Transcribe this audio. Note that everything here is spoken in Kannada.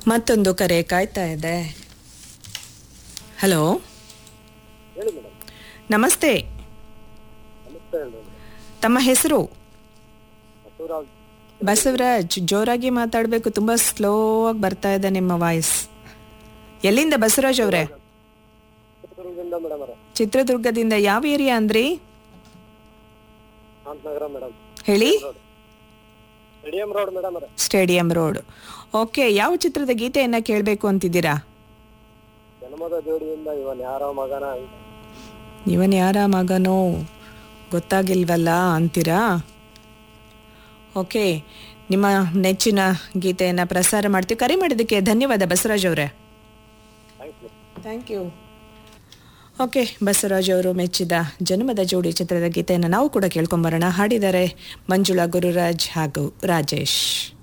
ಮತ್ತೊಂದು ಕರೆ ಕಾಯ್ತಾ ಇದೆ ಹಲೋ ಹೇಳಿ ಮೇಡಮ್ ನಮಸ್ತೆ ನಮಸ್ತೆ ಹೇಳಿ ತಮ್ಮ ಹೆಸರು ಬಸವರಾಜ್ ಬಸವರಾಜ್ ಜೋರಾಗಿ ಮಾತಾಡಬೇಕು ತುಂಬ ಸ್ಲೋ ಆಗಿ ಬರ್ತಾ ಇದೆ ನಿಮ್ಮ ವಾಯ್ಸ್ ಎಲ್ಲಿಂದ ಬಸವರಾಜ್ ಅವರೇ ಚಿತ್ರದುರ್ಗದಿಂದ ಮೇಡಮ್ ಅವರ ಚಿತ್ರದುರ್ಗದಿಂದ ಯಾವ ಏರಿಯಾ ಅಂದ್ರಿ ಶಾಂತನಗರ ಮೇಡಮ್ ಹೇಳಿ ಸ್ಟೇಡಿಯಂ ರೋಡ್ ಮೇಡಮ್ ಅವರ ಸ್ಟೇಡಿಯಂ ರೋಡ್ ಓಕೆ ಯಾವ ಚಿತ್ರದ ಗೀತೆಯನ್ನ ಕೇಳಬೇಕು ಅಂತಿದ್ದೀರಾ ಜನ್ಮದ ಜೋಡಿಯಿಂದ ಇವನ್ ಯಾರೋ ಮಗನ ಇವನ್ ಯಾರ ಮಗನೋ ಗೊತ್ತಾಗಿಲ್ವಲ್ಲ ಅಂತೀರಾ ಓಕೆ ನಿಮ್ಮ ನೆಚ್ಚಿನ ಗೀತೆಯನ್ನು ಪ್ರಸಾರ ಮಾಡ್ತೀವಿ ಕರೆ ಮಾಡಿದ್ದಕ್ಕೆ ಧನ್ಯವಾದ ಬಸವರಾಜ್ ಅವರೇ thanks madam thank you okay Basavaraj ಅವರು ಮೆಚ್ಚಿದ ಜನ್ಮದ ಜೋಡಿ ಚಿತ್ರದ ಗೀತೆಯನ್ನು ನಾವು ಕೂಡ ಕೇಳ್ಕೊಂಬರೋಣ ಹಾಡಿದ್ದಾರೆ ಮಂಜುಳಾ ಗುರುರಾಜ್ ಹಾಗೂ ರಾಜೇಶ್